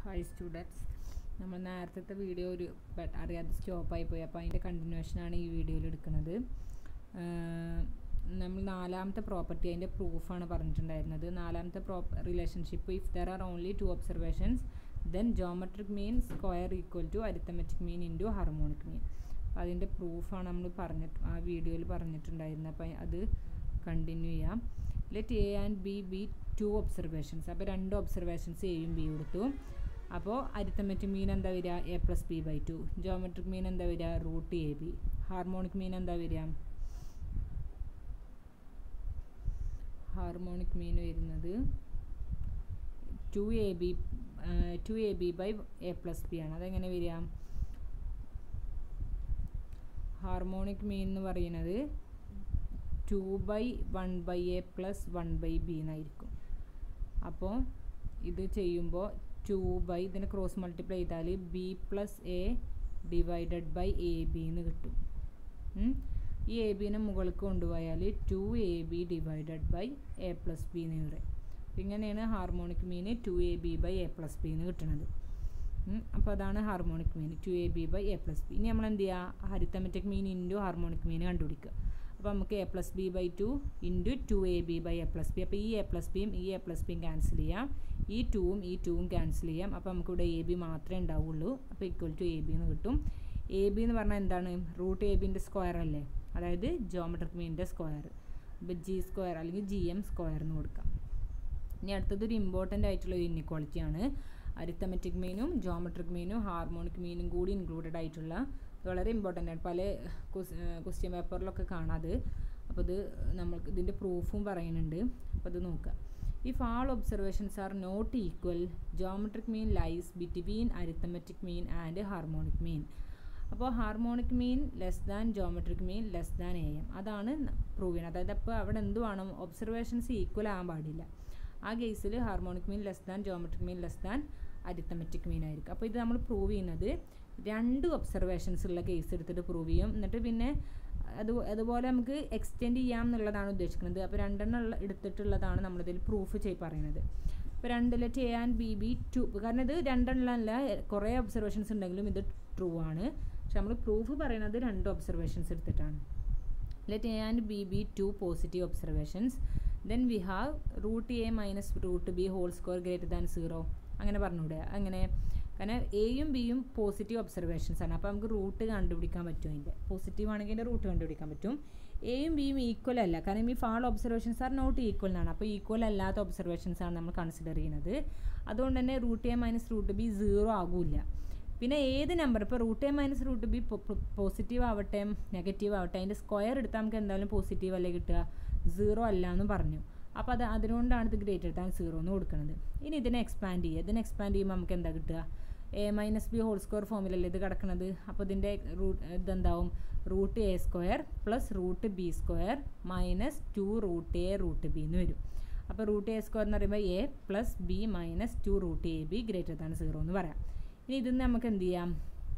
Hi students നമ്മൾ നേരത്തെ video ഒരു ബട്ട് അറിയാതെ സ്റ്റോപ്പായി പോയി അപ്പോൾ അതിൻ്റെ കണ്ടിന്യൂഷനാണ് ഈ വീഡിയോയിൽ എടുക്കുന്നത് നമ്മൾ നാലാമത്തെ പ്രോപ്പർട്ടി അതിൻ്റെ പ്രൂഫാണ് പറഞ്ഞിട്ടുണ്ടായിരുന്നത് നാലാമത്തെ pro relationship if there are only two observations then geometric mean square equal to arithmetic mean into harmonic mean അപ്പോൾ അതിൻ്റെ പ്രൂഫാണ് നമ്മൾ പറഞ്ഞിട്ട് ആ വീഡിയോയിൽ പറഞ്ഞിട്ടുണ്ടായിരുന്നത് അപ്പോൾ അത് കണ്ടിന്യൂ ചെയ്യാം let A and B be two observations അപ്പോൾ രണ്ട് ഒബ്സർവേഷൻസ് എയും ബി കൊടുത്തു അപ്പോൾ അരിത്തമെറ്റിക് മീൻ എന്താ വരിക A plus B by two geometric mean എന്താ വരിക root A B harmonic mean എന്താ വരിക ഹാർമോണിക് മീൻ വരുന്നത് two A B two A B by A plus B ആണ് അതെങ്ങനെ വരിക ഹാർമോണിക് മീൻ എന്ന് പറയുന്നത് two by one by A plus one by B എന്നായിരിക്കും അപ്പോൾ ഇത് ചെയ്യുമ്പോൾ ടു ബൈ ഇതിനെ ക്രോസ് മൾട്ടിപ്ലൈ ചെയ്താൽ B plus A divided by A B എന്ന് കിട്ടും ഈ എ ബിനെ മുകൾക്ക് കൊണ്ടുപോയാൽ two A B divided by A plus B എന്ന് പറയും ഇങ്ങനെയാണ് harmonic mean two A B by A plus B എന്ന് കിട്ടുന്നത് അപ്പോൾ അതാണ് harmonic mean two A B by A plus B ഇനി നമ്മൾ എന്ത് ചെയ്യുക ഹരിത്തമെറ്റിക് മീൻ ഇൻറ്റു ഹാർമോണിക് മീൻ കണ്ടുപിടിക്കുക അപ്പോൾ നമുക്ക് A plus B by two into two A B by A plus B അപ്പോൾ ഈ എ പ്ലസ് ബിയും ഈ എ പ്ലസ് ബിയും ക്യാൻസൽ ചെയ്യാം ഈ ടൂവും ഈ ടൂവും ക്യാൻസൽ ചെയ്യാം അപ്പോൾ നമുക്കിവിടെ എ ബി മാത്രമേ ഉണ്ടാവുള്ളൂ അപ്പോൾ ഈക്വൽ ടു എ ബി എന്ന് കിട്ടും എ ബി എന്ന് പറഞ്ഞാൽ എന്താണ് റൂട്ട് എ ബിൻ്റെ സ്ക്വയർ അല്ലേ അതായത് ജോമെട്രിക് മീനിൻ്റെ സ്ക്വയർ ഇപ്പോൾ ജി സ്ക്വയർ അല്ലെങ്കിൽ ജി എം സ്ക്വയർ എന്ന് കൊടുക്കാം ഇനി അടുത്തത് ഒരു ഇമ്പോർട്ടൻ്റ് ആയിട്ടുള്ള ഒരു ഇന്നിക്വാളിറ്റിയാണ് അരിത്തമെറ്റിക് മീനും ജോമെട്രിക് മീനും ഹാർമോണിക് മീനും കൂടി ഇൻക്ലൂഡഡ് ആയിട്ടുള്ള വളരെ ഇമ്പോർട്ടൻ്റ് ആണ് പല ക്വസ്റ്റ്യൻ പേപ്പറിലൊക്കെ കാണാത് അപ്പോൾ ഇത് നമ്മൾക്ക് ഇതിൻ്റെ പ്രൂഫും പറയുന്നുണ്ട് അപ്പോൾ ഇത് നോക്കുക if all observations are not equal geometric mean lies between arithmetic mean and harmonic mean അപ്പോൾ harmonic mean less than geometric mean less than A M അതാണ് പ്രൂവ് ചെയ്യുന്നത് അതായത് അപ്പോൾ അവിടെ എന്ത് വേണം ഒബ്സർവേഷൻസ് ഈക്വൽ ആകാൻ പാടില്ല ആ കേസിൽ harmonic mean less than geometric mean less than arithmetic mean ആയിരിക്കും അപ്പോൾ ഇത് നമ്മൾ പ്രൂവ് ചെയ്യുന്നത് രണ്ട് ഒബ്സർവേഷൻസ് ഉള്ള കേസ് എടുത്തിട്ട് പ്രൂവ് ചെയ്യും എന്നിട്ട് പിന്നെ അത് അതുപോലെ നമുക്ക് എക്സ്റ്റെൻഡ് ചെയ്യാം എന്നുള്ളതാണ് ഉദ്ദേശിക്കുന്നത് അപ്പോൾ രണ്ടെണ്ണം ഉള്ള എടുത്തിട്ടുള്ളതാണ് നമ്മളിതിൽ പ്രൂഫ് ചെയ്ത് പറയുന്നത് ഇപ്പോൾ രണ്ടിലെ A and B be two കാരണം ഇത് രണ്ടെണ്ണമല്ല കുറേ ഒബ്സർവേഷൻസ് ഉണ്ടെങ്കിലും ഇത് ട്രൂ ആണ് പക്ഷെ നമ്മൾ പ്രൂഫ് പറയുന്നത് രണ്ട് ഒബ്സർവേഷൻസ് എടുത്തിട്ടാണ് let A and B be two positive observations then we have root A minus root B whole square greater than zero അങ്ങനെ പറഞ്ഞൂടെ അങ്ങനെ കാരണം എയും ബിയും പോസിറ്റീവ് ഒബ്സർവേഷൻസ് ആണ് അപ്പോൾ നമുക്ക് റൂട്ട് കണ്ടുപിടിക്കാൻ പറ്റും അതിൻ്റെ പോസിറ്റീവ് ആണെങ്കിൽ അതിൻ്റെ റൂട്ട് കണ്ടുപിടിക്കാൻ പറ്റും എയും ബിയും ഈക്വൽ അല്ല കാരണം ഈ all observations are not equal എന്നാണ് അപ്പോൾ ഈക്വൽ അല്ലാത്ത ഒബ്സർവേഷൻസ് ആണ് നമ്മൾ കൺസിഡർ ചെയ്യുന്നത് അതുകൊണ്ട് തന്നെ root A minus root B zero ആകില്ല പിന്നെ ഏത് നമ്പർ ഇപ്പോൾ root A minus root B positive ആവട്ടെ നെഗറ്റീവ് ആവട്ടെ അതിൻ്റെ സ്ക്വയർ എടുത്താൽ നമുക്ക് എന്തായാലും പോസിറ്റീവ് അല്ലേ കിട്ടുക സീറോ അല്ല എന്ന് പറഞ്ഞു അപ്പോൾ അത് അതുകൊണ്ടാണ് ഇത് ഗ്രേറ്റർ ദാൻ സീറോ എന്ന് കൊടുക്കുന്നത് ഇനി ഇതിനെ എക്സ്പാൻഡ് ചെയ്യുക ഇതിനെ എക്സ്പാൻഡ് ചെയ്യുമ്പോൾ നമുക്ക് എന്താ കിട്ടുക A minus B whole square ഫോമിലല്ലേ ഇത് കിടക്കുന്നത് അപ്പോൾ ഇതിൻ്റെ റൂട്ട് ഇതെന്താവും root A square plus root B square minus two root A root B എന്ന് വരും അപ്പോൾ റൂട്ട് എ സ്ക്വയർ എന്ന് പറയുമ്പോൾ A plus B minus two root A B greater than zero എന്ന് പറയാം ഇനി ഇതിൽ നിന്ന് നമുക്ക് എന്ത് ചെയ്യാം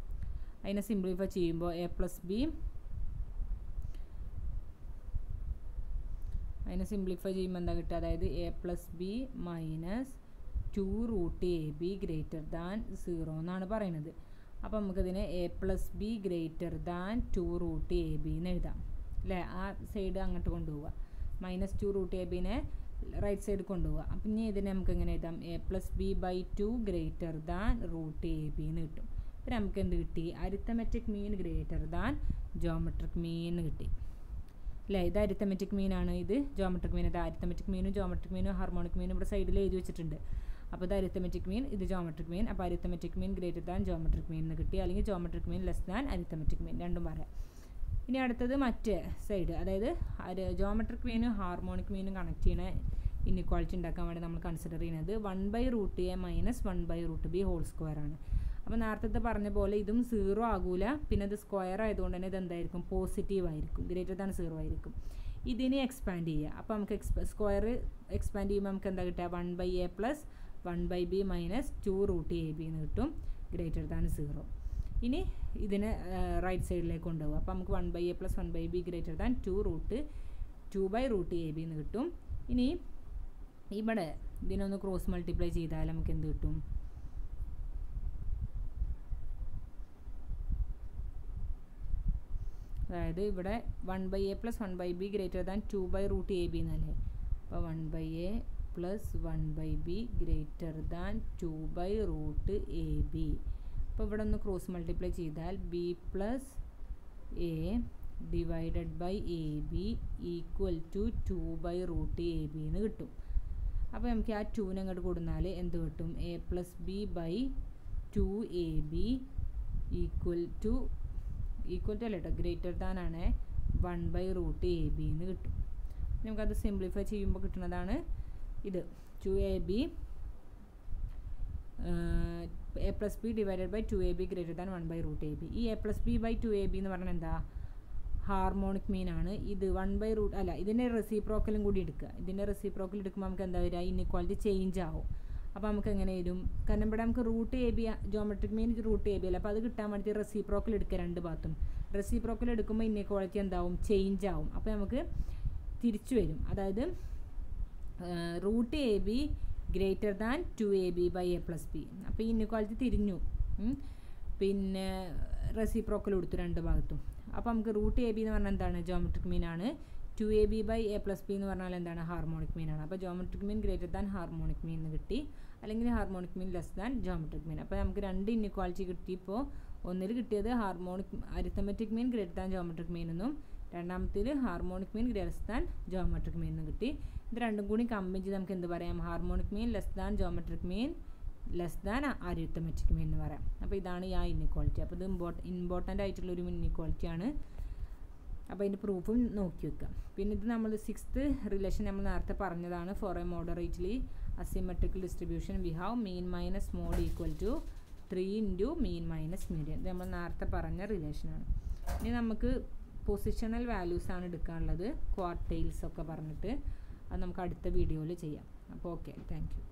അതിനെ സിംപ്ലിഫൈ ചെയ്യുമ്പോൾ എ പ്ലസ് ബി അതിനെ സിംപ്ലിഫൈ ചെയ്യുമ്പോൾ എന്താ കിട്ടുക അതായത് A plus B minus two root A B greater than zero എന്നാണ് പറയുന്നത് അപ്പോൾ നമുക്കിതിനെ A plus B greater than two root A B എന്ന് എഴുതാം അല്ലേ ആ സൈഡ് അങ്ങോട്ട് കൊണ്ടുപോവുക മൈനസ് ടു റൂട്ട് എ ബിനെ റൈറ്റ് സൈഡ് കൊണ്ടുപോവുക അപ്പം ഇനി ഇതിനെ നമുക്ക് എങ്ങനെ എഴുതാം A plus B by two greater than root A B എന്ന് കിട്ടും ഇപ്പം നമുക്ക് എന്ത് കിട്ടി arithmetic mean greater than geometric mean കിട്ടി അല്ലേ ഇത് അരിത്തമെറ്റിക് മീനാണ് ഇത് ജോമെട്രിക് മീൻ ഇത് അരിത്തമെറ്റിക് മീനും ജോമെട്രിക് മീനും ഹാർമോണിക് മീനും ഇവിടെ സൈഡിൽ എഴുതി വെച്ചിട്ടുണ്ട് അപ്പോൾ ഇത് അരിത്തമെറ്റിക് മീൻ ഇത് ജോമെട്രിക് മീൻ അപ്പോൾ arithmetic mean greater than geometric mean എന്ന് കിട്ടി അല്ലെങ്കിൽ geometric mean less than arithmetic mean രണ്ടും പറയാം ഇനി അടുത്തത് മറ്റേ സൈഡ് അതായത് ജോമെട്രിക് മീനും ഹാർമോണിക് മീനും കണക്ട് ചെയ്യണ ഇന്നിക്വാളിറ്റി ഉണ്ടാക്കാൻ വേണ്ടി നമ്മൾ കൺസിഡർ ചെയ്യുന്നത് one by root A minus one by root B whole square ആണ് അപ്പോൾ നേരത്തെ പറഞ്ഞ പോലെ ഇതും സീറോ ആകൂല പിന്നെ ഇത് സ്ക്വയർ ആയതുകൊണ്ട് തന്നെ ഇത് എന്തായിരിക്കും പോസിറ്റീവ് ആയിരിക്കും ഗ്രേറ്റർ ദാൻ സീറോ ആയിരിക്കും ഇതിനെ എക്സ്പാൻഡ് ചെയ്യുക അപ്പോൾ നമുക്ക് എക്സ്പ സ്ക്വയർ എക്സ്പാൻഡ് ചെയ്യുമ്പോൾ നമുക്ക് എന്താ കിട്ടുക one by A plus one by B minus two root A B എന്ന് കിട്ടും ഗ്രേറ്റർ ദാൻ സീറോ ഇനി ഇതിനെ റൈറ്റ് സൈഡിലേക്ക് കൊണ്ടുപോകും അപ്പോൾ നമുക്ക് one by A plus one by B greater than two root two by root A B എന്ന് കിട്ടും ഇനി ഇവിടെ ഇതിനൊന്ന് ക്രോസ് മൾട്ടിപ്ലൈ ചെയ്താൽ നമുക്ക് എന്ത് കിട്ടും അതായത് ഇവിടെ one by A plus one by B greater than two by root A B എന്നല്ലേ അപ്പോൾ one by A plus one by B greater than two by root A B അപ്പോൾ ഇവിടെ ഒന്ന് ക്രോസ് മൾട്ടിപ്ലൈ ചെയ്താൽ B plus A divided by A B equal to two by root A B എന്ന് കിട്ടും അപ്പോൾ നമുക്ക് ആ ടൂവിനെ അങ്ങോട്ട് കൊടുന്നാൽ എന്ത് കിട്ടും A plus B by two A B equal to equal to അല്ല കേട്ടോ ഗ്രേറ്റർ ദാൻ ആണ് one by root A B എന്ന് കിട്ടും നമുക്കത് സിംപ്ലിഫൈ ചെയ്യുമ്പോൾ കിട്ടുന്നതാണ് ഇത് two A B A plus B divided by two A B greater than one by root A B ഈ A plus B by two A B എന്ന് പറഞ്ഞാൽ എന്താ ഹാർമോണിക് മീൻ ആണ് ഇത് വൺ ബൈ റൂട്ട് അല്ല ഇതിൻ്റെ റെസിപ്രോക്കലും കൂടി എടുക്കുക ഇതിൻ്റെ റെസിപ്രോക്കൽ എടുക്കുമ്പോൾ നമുക്ക് എന്താ വരിക ഇന്നിക്വാളിറ്റി ചേഞ്ച് ആവും അപ്പോൾ നമുക്ക് എങ്ങനെ വരും കാരണം ഇവിടെ നമുക്ക് root A B geometric mean root A B അല്ല അപ്പോൾ അത് കിട്ടാൻ വേണ്ടി റെസിപ്രോക്കൽ എടുക്കുക രണ്ട് ഭാഗത്തും റെസിപ്രോക്കൽ എടുക്കുമ്പോൾ ഇന്നിക്വാളിറ്റി എന്താവും ചേഞ്ച് ആവും അപ്പോൾ നമുക്ക് തിരിച്ചു വരും അതായത് root A B greater than two A B by A plus B അപ്പോൾ ഈ ഇന്നിക്വാളിറ്റി തിരിഞ്ഞു ഉം. പിന്നെ റെസിപ്രോക്കൽ കൊടുത്തു രണ്ട് ഭാഗത്തും അപ്പോൾ നമുക്ക് റൂട്ട് എ ബി എന്ന് പറഞ്ഞാൽ എന്താണ് ജോമെട്രിക് മീൻ ആണ് two A B by A plus B എന്ന് പറഞ്ഞാൽ എന്താണ് ഹാർമോണിക് മീൻ ആണ് അപ്പോൾ geometric mean greater than harmonic mean എന്ന് കിട്ടി അല്ലെങ്കിൽ harmonic mean less than geometric mean അപ്പോൾ നമുക്ക് രണ്ട് ഇന്നിക്വാളിറ്റി കിട്ടിയപ്പോൾ ഒന്നിൽ കിട്ടിയത് harmonic arithmetic mean greater than geometric mean എന്നും രണ്ടാമത്തേൽ harmonic mean less than geometric mean എന്നും കിട്ടി ഇത് രണ്ടും കൂടി കമ്പൈൻ ചെയ്ത് നമുക്ക് എന്ത് പറയാം harmonic mean less than geometric mean less than arithmetic mean എന്ന് പറയാം അപ്പോൾ ഇതാണ് ഈ ആ ഇന്നിക്വാളിറ്റി അപ്പോൾ ഇത് ഇമ്പോർട്ട് ഇമ്പോർട്ടൻ്റ് ആയിട്ടുള്ള ഒരു ഇന്നിക്വാളിറ്റിയാണ് അപ്പോൾ അതിൻ്റെ പ്രൂഫും നോക്കി വെക്കുക പിന്നെ ഇത് നമ്മൾ സിക്സ്ത് റിലേഷൻ നമ്മൾ നേരത്തെ പറഞ്ഞതാണ് for a moderately asymmetrical distribution we have mean minus mode equal to three into mean minus median ഇത് നമ്മൾ നേരത്തെ പറഞ്ഞ റിലേഷനാണ് ഇനി നമുക്ക് പൊസിഷണൽ വാല്യൂസ് ആണ് എടുക്കാനുള്ളത് ക്വാർട്ടൈൽസ് ഒക്കെ പറഞ്ഞിട്ട് അത് നമുക്ക് അടുത്ത വീഡിയോയിൽ ചെയ്യാം അപ്പോൾ ഓക്കെ താങ്ക് യു